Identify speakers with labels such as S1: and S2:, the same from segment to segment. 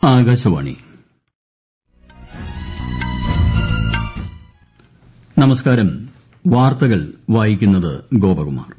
S1: ആകാശവാണി നമസ്കാരം വാർത്തകൾ വായിക്കുന്നത് ഗോപകുമാർ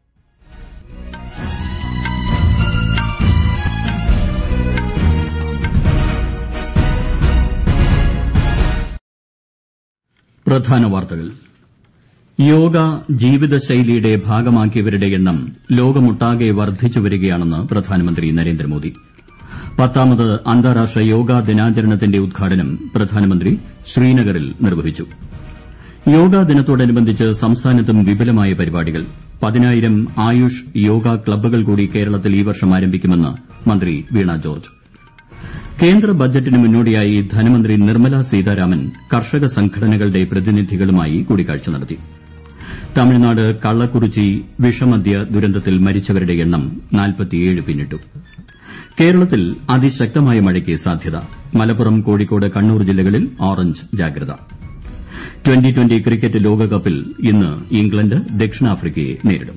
S1: പ്രധാന വാർത്തകൾ യോഗ ജീവിതശൈലിയുടെ ഭാഗമാക്കിയവരുടെ എണ്ണം ലോകമൊട്ടാകെ വർദ്ധിച്ചുവരികയാണെന്ന് പ്രധാനമന്ത്രി നരേന്ദ്രമോദി പത്താമത് അന്താരാഷ്ട്ര യോഗാ ദിനാചരണത്തിന്റെ ഉദ്ഘാടനം പ്രധാനമന്ത്രി ശ്രീനഗറിൽ നിർവഹിച്ചു യോഗാ ദിനത്തോടനുബന്ധിച്ച് സംസ്ഥാനത്തും വിപുലമായ പരിപാടികൾ പതിനായിരം ആയുഷ് യോഗ ക്ലബ്ബുകൾ കൂടി കേരളത്തിൽ ഈ വർഷം ആരംഭിക്കുമെന്ന് മന്ത്രി വീണ ജോർജ് കേന്ദ്ര ബജറ്റിന് മുന്നോടിയായി ധനമന്ത്രി നിർമ്മല സീതാരാമൻ കർഷക സംഘടനകളുടെ പ്രതിനിധികളുമായി കൂടിക്കാഴ്ച നടത്തി തമിഴ്നാട് കള്ളക്കുറിച്ചി വിഷമദ്യ ദുരന്തത്തിൽ മരിച്ചവരുടെ എണ്ണം പിന്നിട്ടു കേരളത്തിൽ അതിശക്തമായ മഴയ്ക്ക് സാധ്യത മലപ്പുറം കോഴിക്കോട് കണ്ണൂർ ജില്ലകളിൽ ഓറഞ്ച് ജാഗ്രത ട്വന്റി ട്വന്റി ക്രിക്കറ്റ് ലോകകപ്പിൽ ഇന്ന് ഇംഗ്ലണ്ട് ദക്ഷിണാഫ്രിക്കയെ നേരിടും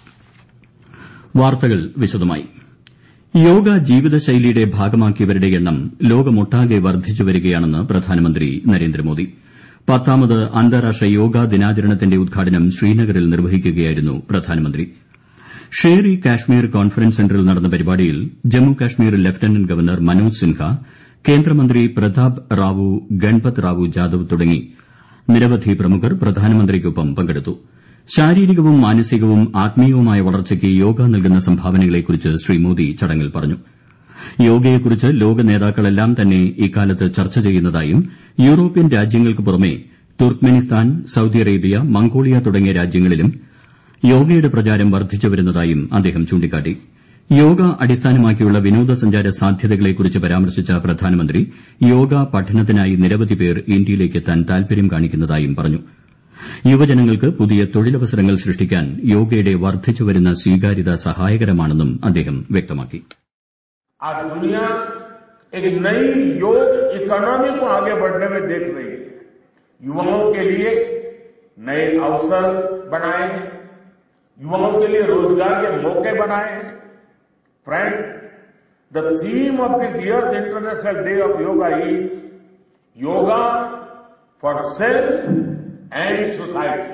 S1: വാർത്തകൾ വിശദമായി യോഗ ജീവിതശൈലിയുടെ ഭാഗമാക്കിയവരുടെ എണ്ണം ലോകമൊട്ടാകെ വർദ്ധിച്ചുവരികയാണെന്ന് പ്രധാനമന്ത്രി നരേന്ദ്രമോദി പത്താമത് അന്താരാഷ്ട്ര യോഗാ ദിനാചരണത്തിന്റെ ഉദ്ഘാടനം ശ്രീനഗറിൽ നിർവഹിക്കുകയായിരുന്നു പ്രധാനമന്ത്രി ഷേർ ഇ കാശ്മീർ കോൺഫറൻസ് സെന്ററിൽ നടന്ന പരിപാടിയിൽ ജമ്മു കാശ്മീർ ലഫ്റ്റനന്റ് ഗവർണർ മനോജ് സിൻഹ കേന്ദ്രമന്ത്രി പ്രതാപ് റാവു ഗൺപത് റാവു ജാദവ് തുടങ്ങി നിരവധി പ്രമുഖർ പ്രധാനമന്ത്രിക്കൊപ്പം പങ്കെടുത്തു ശാരീരികവും മാനസികവും ആത്മീയവുമായ വളർച്ചയ്ക്ക് യോഗ നൽകുന്ന സംഭാവനകളെക്കുറിച്ച് ശ്രീ മോദി ചടങ്ങിൽ പറഞ്ഞു യോഗയെക്കുറിച്ച് ലോക നേതാക്കളെല്ലാം തന്നെ ഇക്കാലത്ത് ചർച്ച ചെയ്യുന്നതായും യൂറോപ്യൻ രാജ്യങ്ങൾക്ക് പുറമെ തുർക്ക്മെനിസ്ഥാൻ സൌദി അറേബ്യ മംഗോളിയ തുടങ്ങിയ രാജ്യങ്ങളിലും യോഗയുടെ പ്രചാരം വർദ്ധിച്ചുവരുന്നതായും അദ്ദേഹം ചൂണ്ടിക്കാട്ടി യോഗ അടിസ്ഥാനമാക്കിയുള്ള വിനോദസഞ്ചാര സാധ്യതകളെക്കുറിച്ച് പരാമർശിച്ച പ്രധാനമന്ത്രി യോഗ പഠനത്തിനായി നിരവധി പേർ ഇന്ത്യയിലേക്ക് എത്താൻ താൽപര്യം കാണിക്കുന്നതായും പറഞ്ഞു യുവജനങ്ങൾക്ക് പുതിയ തൊഴിലവസരങ്ങൾ സൃഷ്ടിക്കാൻ യോഗയുടെ വർദ്ധിച്ചുവരുന്ന സ്വീകാര്യത സഹായകരമാണെന്നും അദ്ദേഹം വ്യക്തമാക്കി
S2: आज दुनिया एक नई योग इकोनॉमी को आगे बढ़ने में देख रही है युवाओं के लिए नए अवसर बनाए हैं युवाओं के लिए रोजगार के मौके बनाए हैं friend the theme of this year international day of yoga is yoga for self and society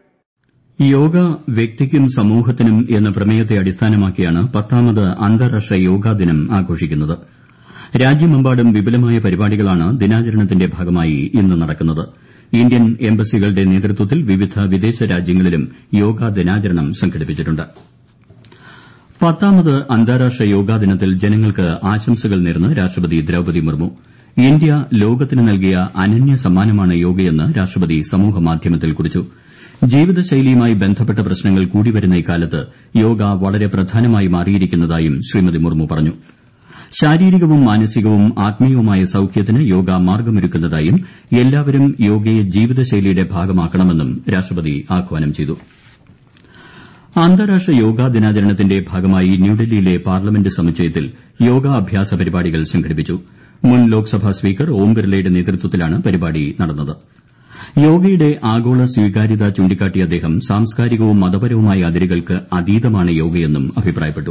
S1: യോഗ വ്യക്തിക്കും സമൂഹത്തിനും എന്ന പ്രമേയത്തെ അടിസ്ഥാനമാക്കിയാണ് പത്താമത് അന്താരാഷ്ട്ര യോഗാ ദിനം ആഘോഷിക്കുന്നത് രാജ്യമെമ്പാടും വിപുലമായ പരിപാടികളാണ് ദിനാചരണത്തിന്റെ ഭാഗമായി ഇന്ന് നടക്കുന്നത് ഇന്ത്യൻ എംബസികളുടെ നേതൃത്വത്തിൽ വിവിധ വിദേശ രാജ്യങ്ങളിലും യോഗാ ദിനാചരണം സംഘടിപ്പിച്ചിട്ടുണ്ട് പത്താമത് അന്താരാഷ്ട്ര യോഗാ ദിനത്തിൽ ജനങ്ങൾക്ക് ആശംസകൾ നേർന്ന് രാഷ്ട്രപതി ദ്രൌപദി മുർമു ഇന്ത്യ ലോകത്തിന് നൽകിയ അനന്യ സമ്മാനമാണ് യോഗയെന്ന് രാഷ്ട്രപതി സമൂഹമാധ്യമത്തിൽ കുറിച്ചു ജീവിതശൈലിയുമായി ബന്ധപ്പെട്ട പ്രശ്നങ്ങൾ കൂടിവരുന്ന ഇക്കാലത്ത് യോഗ വളരെ പ്രധാനമായി മാറിയിരിക്കുന്നതായും ശ്രീമതി മുർമു പറഞ്ഞു ശാരീരികവും മാനസികവും ആത്മീയവുമായ സൌഖ്യത്തിന് യോഗ മാർഗ്ഗമൊരുക്കുന്നതായും എല്ലാവരും യോഗയെ ജീവിതശൈലിയുടെ ഭാഗമാക്കണമെന്നും രാഷ്ട്രപതി ആഹ്വാനം ചെയ്തു അന്താരാഷ്ട്ര യോഗാ ദിനാചരണത്തിന്റെ ഭാഗമായി ന്യൂഡൽഹിയിലെ പാർലമെന്റ് സമുച്ചയത്തിൽ യോഗാഭ്യാസ പരിപാടികൾ സംഘടിപ്പിച്ചു മുൻ ലോക്സഭാ സ്പീക്കർ ഓം ബിർലയുടെ നേതൃത്വത്തിലാണ് പരിപാടി നടന്നത് യോഗയുടെ ആഗോള സ്വീകാര്യത ചൂണ്ടിക്കാട്ടിയ അദ്ദേഹം സാംസ്കാരികവും മതപരവുമായ അതിരുകൾക്ക് അതീതമാണ് യോഗയെന്നും അഭിപ്രായപ്പെട്ടു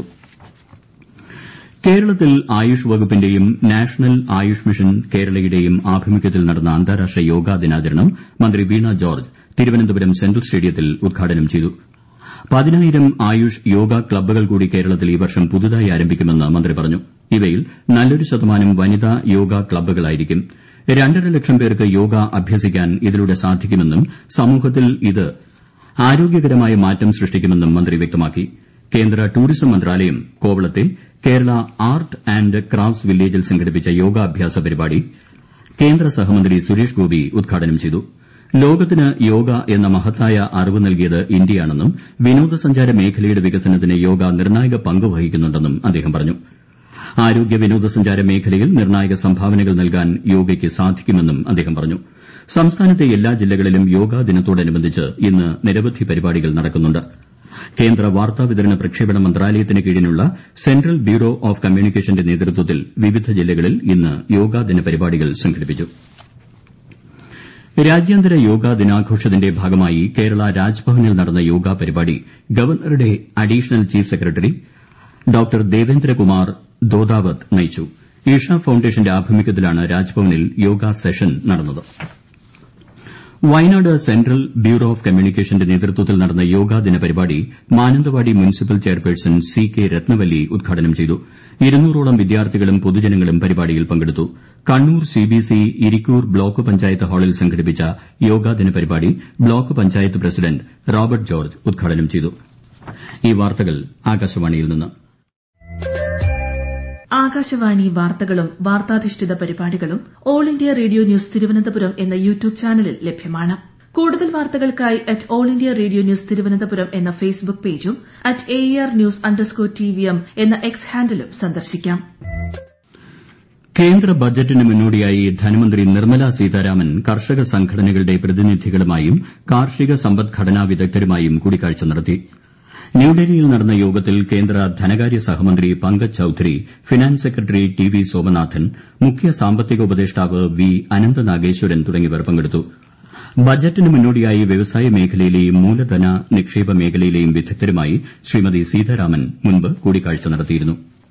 S1: കേരളത്തിൽ ആയുഷ് വകുപ്പിന്റെയും നാഷണൽ ആയുഷ് മിഷൻ കേരളയുടെയും ആഭിമുഖ്യത്തിൽ നടന്ന അന്താരാഷ്ട്ര യോഗാ ദിനാചരണം മന്ത്രി വീണ ജോർജ് തിരുവനന്തപുരം സെൻട്രൽ സ്റ്റേഡിയത്തിൽ ഉദ്ഘാടനം ചെയ്തു പതിനായിരം ആയുഷ് യോഗ ക്ലബ്ബുകൾ കൂടി കേരളത്തിൽ ഈ വർഷം പുതുതായി ആരംഭിക്കുമെന്ന് മന്ത്രി പറഞ്ഞു ഇവയിൽ നല്ലൊരു ശതമാനം വനിതാ യോഗ ക്ലബ്ബുകളായിരിക്കും രണ്ടര ലക്ഷം പേർക്ക് യോഗ അഭ്യസിക്കാൻ ഇതിലൂടെ സാധിക്കുമെന്നും സമൂഹത്തിൽ ഇത് ആരോഗ്യകരമായ മാറ്റം സൃഷ്ടിക്കുമെന്നും മന്ത്രി വ്യക്തമാക്കി കേന്ദ്ര ടൂറിസം മന്ത്രാലയം കോവളത്തെ കേരള ആർട്ട് ആന്റ് ക്രാഫ്റ്റ്സ് വില്ലേജിൽ സംഘടിപ്പിച്ച യോഗാഭ്യാസ പരിപാടി കേന്ദ്ര സഹമന്ത്രി സുരേഷ് ഗോപി ഉദ്ഘാടനം ചെയ്തു ലോകത്തിന് യോഗ എന്ന മഹത്തായ അറിവ് നൽകിയത് ഇന്ത്യയാണെന്നും വിനോദസഞ്ചാര മേഖലയുടെ വികസനത്തിന് യോഗ നിർണായക പങ്ക് വഹിക്കുന്നുണ്ടെന്നും അദ്ദേഹം പറഞ്ഞു ആരോഗ്യ വിനോദസഞ്ചാര മേഖലയിൽ നിർണായക സംഭാവനകൾ നൽകാൻ യോഗയ്ക്ക് സാധിക്കുമെന്നും അദ്ദേഹം പറഞ്ഞു സംസ്ഥാനത്തെ എല്ലാ ജില്ലകളിലും യോഗാ ദിനത്തോടനുബന്ധിച്ച് ഇന്ന് നിരവധി പരിപാടികൾ നടക്കുന്നുണ്ട് കേന്ദ്ര വാർത്താവിതരണ പ്രക്ഷേപണ മന്ത്രാലയത്തിന് കീഴിലുള്ള സെൻട്രൽ ബ്യൂറോ ഓഫ് കമ്മ്യൂണിക്കേഷന്റെ നേതൃത്വത്തിൽ വിവിധ ജില്ലകളിൽ ഇന്ന് യോഗാ ദിന പരിപാടികൾ സംഘടിപ്പിച്ചു രാജ്യാന്തര യോഗാ ദിനാഘോഷത്തിന്റെ ഭാഗമായി കേരള രാജ്ഭവനിൽ നടന്ന യോഗാ പരിപാടി ഗവർണറുടെ additional chief secretary doctor Devendrakumar Dhotawat നയിച്ചു ഇഷ ഫൌണ്ടേഷന്റെ ആഭിമുഖ്യത്തിലാണ് രാജ്ഭവനിൽ യോഗ സെഷൻ നടന്നത് വയനാട് സെൻട്രൽ ബ്യൂറോ ഓഫ് കമ്മ്യൂണിക്കേഷന്റെ നേതൃത്വത്തിൽ നടന്ന യോഗാദിന പരിപാടി Mananthavady municipal chairperson C K Rathnavalli ഉദ്ഘാടനം ചെയ്തു ഇരുന്നൂറോളം വിദ്യാർത്ഥികളും പൊതുജനങ്ങളും പരിപാടിയിൽ പങ്കെടുത്തു കണ്ണൂർ സിബിസി ഇരിക്കൂർ ബ്ലോക്ക് പഞ്ചായത്ത് ഹാളിൽ സംഘടിപ്പിച്ച യോഗാദിന പരിപാടി block panchayat president Robert George ഉദ്ഘാടനം ചെയ്തു ഈ വാർത്തകൾ ആകാശവാണിയിൽ നിന്ന്
S3: ആകാശവാണി വാർത്തകളും വാർത്താധിഷ്ഠിത പരിപാടികളും all India radio news Thiruvananthapuram എന്ന യൂട്യൂബ് ചാനലിൽ ലഭ്യമാണ് കൂടുതൽ വാർത്തകൾക്കായി at all India radio news Thiruvananthapuram എന്ന ഫേസ്ബുക്ക് പേജും at A R news underscore T V M എന്ന എക്സ് ഹാൻഡിലും സന്ദർശിക്കാം
S1: കേന്ദ്ര ബജറ്റിന് മുന്നോടിയായി ധനമന്ത്രി നിർമ്മല സീതാരാമൻ കർഷക സംഘടനകളുടെ പ്രതിനിധികളുമായും കാർഷിക സമ്പദ്ഘടനാ വിദഗ്ധരുമായും കൂടിക്കാഴ്ച നടത്തി ന്യൂഡൽഹിയിൽ നടന്ന യോഗത്തിൽ കേന്ദ്ര ധനകാര്യ സഹമന്ത്രി Pankaj Chaudhary finance secretary T V Somanathan മുഖ്യ സാമ്പത്തിക ഉപദേഷ്ടാവ് വി അനന്ത നാഗേശ്വരൻ തുടങ്ങിയവർ പങ്കെടുത്തു ബജറ്റിന് മുന്നോടിയായി വ്യവസായ മേഖലയിലെയും മൂലധന നിക്ഷേപ മേഖലയിലെയും വിദഗ്ധരുമായി ശ്രീമതി സീതാരാമൻ മുൻപ് കൂടിക്കാഴ്ച നടത്തിയിരുന്നു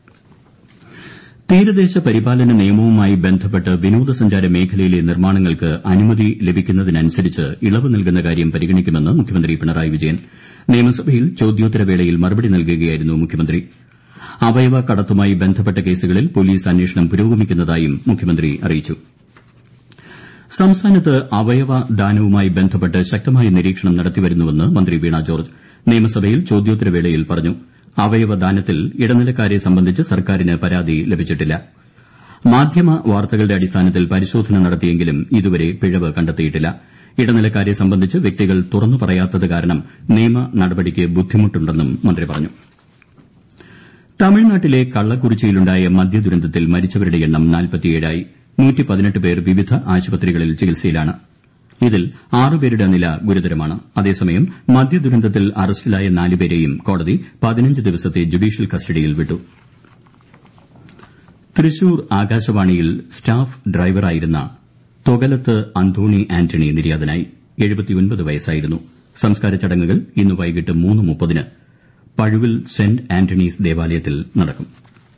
S1: തീരദേശ പരിപാലന നിയമവുമായി ബന്ധപ്പെട്ട് വിനോദസഞ്ചാര മേഖലയിലെ നിർമ്മാണങ്ങൾക്ക് അനുമതി ലഭിക്കുന്നതിനനുസരിച്ച് ഇളവ് നൽകുന്ന കാര്യം പരിഗണിക്കുമെന്ന് മുഖ്യമന്ത്രി പിണറായി വിജയൻ നിയമസഭയിൽ ചോദ്യോത്തരവേളയിൽ മറുപടി നൽകുകയായിരുന്നു മുഖ്യമന്ത്രി അവയവ കടത്തുമായി ബന്ധപ്പെട്ട കേസുകളിൽ പോലീസ് അന്വേഷണം പുരോഗമിക്കുന്നതായും മുഖ്യമന്ത്രി അറിയിച്ചു സംസ്ഥാനത്ത് അവയവ ദാനവുമായി ബന്ധപ്പെട്ട് ശക്തമായ നിരീക്ഷണം നടത്തിവരുന്നുവെന്ന് മന്ത്രി വീണ ജോർജ് നിയമസഭയിൽ ചോദ്യോത്തരവേളയിൽ പറഞ്ഞു അവയവദാനത്തിൽ ഇടനിലക്കാരെ സംബന്ധിച്ച് സർക്കാരിന് പരാതി ലഭിച്ചിട്ടില്ല മാധ്യമ വാർത്തകളുടെ അടിസ്ഥാനത്തിൽ പരിശോധന നടത്തിയെങ്കിലും ഇതുവരെ പിഴവ് കണ്ടെത്തിയിട്ടില്ല ഇടനിലക്കാരെ സംബന്ധിച്ച് വ്യക്തികൾ തുറന്നു പറയാത്തത് കാരണം നിയമ നടപടിക്ക് ബുദ്ധിമുട്ടുണ്ടെന്നും മന്ത്രി പറഞ്ഞു തമിഴ്നാട്ടിലെ കള്ളക്കുറിച്ചിയിലുണ്ടായ മദ്യദുരന്തത്തിൽ മരിച്ചവരുടെ എണ്ണം നാൽപ്പത്തിയേഴായി പേർ വിവിധ ആശുപത്രികളിൽ ചികിത്സയിലാണ് ഇതിൽ ആറുപേരുടെ നില ഗുരുതരമാണ് അതേസമയം മദ്യദുരന്തത്തിൽ അറസ്റ്റിലായ നാലുപേരെയും കോടതി പതിനഞ്ച് ദിവസത്തെ ജുഡീഷ്യൽ കസ്റ്റഡിയിൽ വിട്ടു തൃശൂർ ആകാശവാണിയിൽ സ്റ്റാഫ് ഡ്രൈവറായിരുന്ന തൊകലത്ത് അന്തോണി ആന്റണി നിര്യാതനായി വയസ്സായിരുന്നു സംസ്കാര ചടങ്ങുകൾ ഇന്ന് വൈകിട്ട് മൂന്ന് മുപ്പതിന് പഴുവിൽ സെന്റ് ആന്റണീസ് ദേവാലയത്തിൽ നടക്കും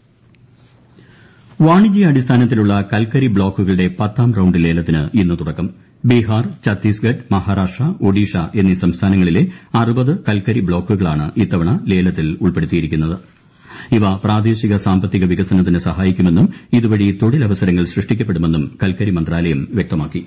S1: വാണിജ്യാടിസ്ഥാനത്തിലുള്ള കൽക്കരി ബ്ലോക്കുകളുടെ പത്താം റൌണ്ട് ലേലത്തിന് ഇന്ന് തുടക്കം ബീഹാർ ഛത്തീസ്ഗഡ് മഹാരാഷ്ട്ര ഒഡീഷ എന്നീ സംസ്ഥാനങ്ങളിലെ അറുപത് കൽക്കരി ബ്ലോക്കുകളാണ് ഇത്തവണ ലേലത്തിൽ ഉൾപ്പെടുത്തിയിരിക്കുന്നത് ഇവ പ്രാദേശിക സാമ്പത്തിക വികസനത്തിന് സഹായിക്കുമെന്നും ഇതുവഴി തൊഴിലവസരങ്ങൾ സൃഷ്ടിക്കപ്പെടുമെന്നും കൽക്കരി മന്ത്രാലയം വ്യക്തമാക്കി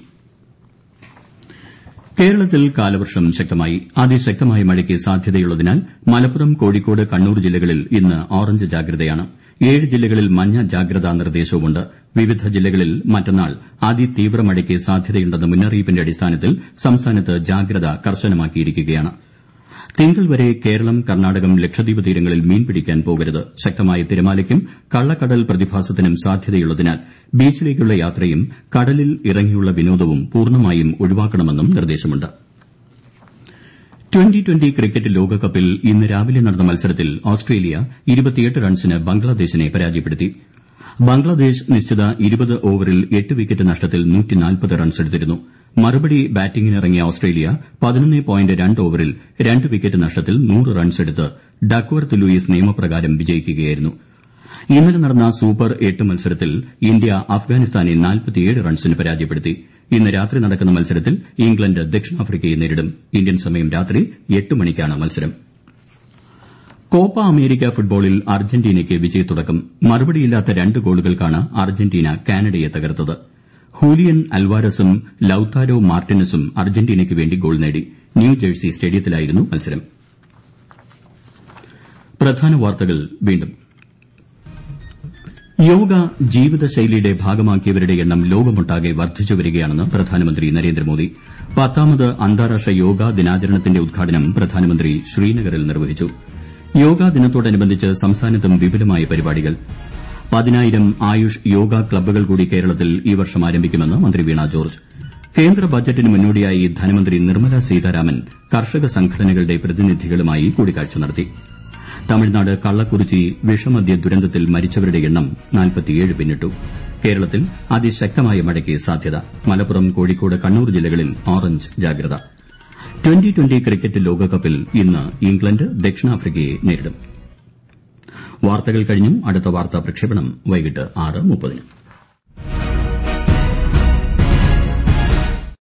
S1: കേരളത്തിൽ കാലവർഷം ശക്തമായി അതിശക്തമായ മഴയ്ക്ക് സാധ്യതയുള്ളതിനാൽ മലപ്പുറം കോഴിക്കോട് കണ്ണൂർ ജില്ലകളിൽ ഇന്ന് ഓറഞ്ച് ജാഗ്രതയാണ് ഏഴ് ജില്ലകളിൽ മഞ്ഞ ജാഗ്രതാ നിർദ്ദേശവുമുണ്ട് വിവിധ ജില്ലകളിൽ മറ്റന്നാൾ അതിതീവ്ര മഴയ്ക്ക് സാധ്യതയുണ്ടെന്ന മുന്നറിയിപ്പിന്റെ അടിസ്ഥാനത്തിൽ സംസ്ഥാനത്ത് ജാഗ്രത കർശനമാക്കിയിരിക്കുകയാണ് തിങ്കൾ വരെ കേരളം കർണാടകം ലക്ഷദ്വീപ് തീരങ്ങളിൽ മീൻ പിടിക്കാൻ പോകരുത് ശക്തമായ തിരമാലയ്ക്കും കള്ളക്കടൽ പ്രതിഭാസത്തിനും സാധ്യതയുള്ളതിനാൽ ബീച്ചിലേക്കുള്ള യാത്രയും കടലിൽ ഇറങ്ങിയുള്ള വിനോദവും പൂർണ്ണമായും ഒഴിവാക്കണമെന്നും നിർദ്ദേശമുണ്ട് ട്വന്റി ട്വന്റി ക്രിക്കറ്റ് ലോകകപ്പിൽ ഇന്ന് രാവിലെ നടന്ന മത്സരത്തിൽ ഓസ്ട്രേലിയ റൺസിന് ബംഗ്ലാദേശിനെ പരാജയപ്പെടുത്തി ബംഗ്ലാദേശ് നിശ്ചിത ഇരുപത് ഓവറിൽ എട്ട് വിക്കറ്റ് നഷ്ടത്തിൽ റൺസെടുത്തിരുന്നു മറുപടി ബാറ്റിംഗിനിറങ്ങിയ ഓസ്ട്രേലിയ ഓവറിൽ രണ്ട് വിക്കറ്റ് നഷ്ടത്തിൽ റൺസെടുത്ത് ഡക്വർത്ത് ലൂയിസ് നിയമപ്രകാരം വിജയിക്കുകയായിരുന്നു ഇന്നലെ നടന്ന സൂപ്പർ എട്ട് മത്സരത്തിൽ ഇന്ത്യ അഫ്ഗാനിസ്ഥാനെ റൺസിന് പരാജയപ്പെടുത്തി ഇന്ന് രാത്രി നടക്കുന്ന മത്സരത്തിൽ ഇംഗ്ലണ്ട് ദക്ഷിണാഫ്രിക്കയെ നേരിടും ഇന്ത്യൻ സമയം രാത്രി എട്ട് മണിക്കാണ് മത്സരം കോപ്പ അമേരിക്ക ഫുട്ബോളിൽ അർജന്റീനയ്ക്ക് വിജയത്തുടക്കം മറുപടിയില്ലാത്ത രണ്ട് ഗോളുകൾക്കാണ് അർജന്റീന കാനഡയെ തകർത്തത് ഹൂലിയൻ അൽവാരസും ലൌതാരോ മാർട്ടിനസും അർജന്റീനയ്ക്ക് വേണ്ടി ഗോൾ നേടി ന്യൂജേഴ്സി സ്റ്റേഡിയത്തിലായിരുന്നു മത്സരം പ്രധാന വാർത്തകൾ വീണ്ടും യോഗ ജീവിതശൈലിയുടെ ഭാഗമാക്കിയവരുടെ എണ്ണം ലോകമൊട്ടാകെ വർദ്ധിച്ചുവരികയാണെന്ന് പ്രധാനമന്ത്രി നരേന്ദ്രമോദി പത്താമത് അന്താരാഷ്ട്ര യോഗാ ദിനാചരണത്തിന്റെ ഉദ്ഘാടനം പ്രധാനമന്ത്രി ശ്രീനഗറിൽ നിർവഹിച്ചു യോഗാ ദിനത്തോടനുബന്ധിച്ച് സംസ്ഥാനത്തും വിപുലമായ പരിപാടികൾ പതിനായിരം ആയുഷ് യോഗ ക്ലബ്ബുകൾ കൂടി കേരളത്തിൽ ഈ വർഷം ആരംഭിക്കുമെന്ന് മന്ത്രി വീണ ജോർജ് കേന്ദ്ര ബജറ്റിന് മുന്നോടിയായി ധനമന്ത്രി നിർമ്മല സീതാരാമൻ കർഷക സംഘടനകളുടെ പ്രതിനിധികളുമായി കൂടിക്കാഴ്ച നടത്തി തമിഴ്നാട് കള്ളക്കുറിച്ചി വിഷമദ്യ ദുരന്തത്തിൽ മരിച്ചവരുടെ എണ്ണം പിന്നിട്ടു കേരളത്തിൽ അതിശക്തമായ മഴയ്ക്ക് സാധ്യത മലപ്പുറം കോഴിക്കോട് കണ്ണൂർ ജില്ലകളിൽ ഓറഞ്ച് ജാഗ്രത ട്വന്റി ട്വന്റി ക്രിക്കറ്റ് ലോകകപ്പിൽ ഇന്ന് ഇംഗ്ലണ്ട് ദക്ഷിണാഫ്രിക്കയെ നേരിടും വാർത്തകൾ കഴിഞ്ഞു അടുത്ത വാർത്താ പ്രക്ഷേപണം വൈകിട്ട് ആറ് മുപ്പതിന്